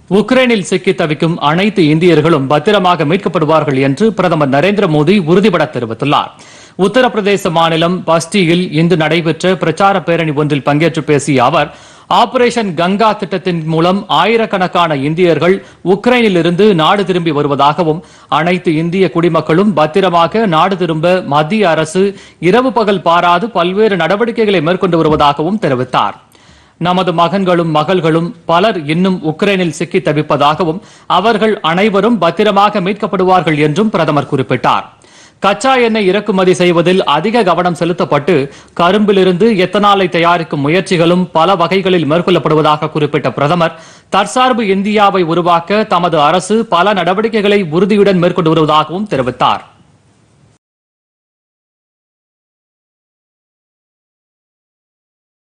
உக்ரைனில் சிக்கி தவிக்கும் அனைத்து இந்தியர்களும் பத்திரமாக மீட்கப்படுவார்கள் என்று பிரதமர் நரேந்திர மோடி உறுதிபட தெரிவித்துள்ளார் உத்தரப்பிரதேச மாநிலம் பஸ்டியில் இன்று நடைபெற்ற பிரச்சார பேரணி ஒன்றில் பங்கேற்று பேசிய அவர் ஆபரேஷன் கங்கா திட்டத்தின் மூலம் ஆயிரக்கணக்கான இந்தியர்கள் உக்ரைனிலிருந்து நாடு திரும்பி வருவதாகவும் அனைத்து இந்திய குடிமக்களும் பத்திரமாக நாடு திரும்ப மத்திய அரசு இரவு பகல் பாராது பல்வேறு நடவடிக்கைகளை மேற்கொண்டு வருவதாகவும் தெரிவித்தார் நமது மகன்களும் மகள்களும் பலர் இன்னும் உக்ரைனில் சிக்கி தவிப்பதாகவும் அவர்கள் அனைவரும் பத்திரமாக மீட்கப்படுவார்கள் என்றும் பிரதமர் குறிப்பிட்டார் கச்சா எண்ணெய் இறக்குமதி செய்வதில் அதிக கவனம் செலுத்தப்பட்டு கரும்பிலிருந்து எத்தனாலை தயாரிக்கும் முயற்சிகளும் பல வகைகளில் மேற்கொள்ளப்படுவதாக குறிப்பிட்ட பிரதமர் தற்சார்பு இந்தியாவை உருவாக்க தமது அரசு பல நடவடிக்கைகளை உறுதியுடன் மேற்கொண்டு வருவதாகவும் தெரிவித்தார்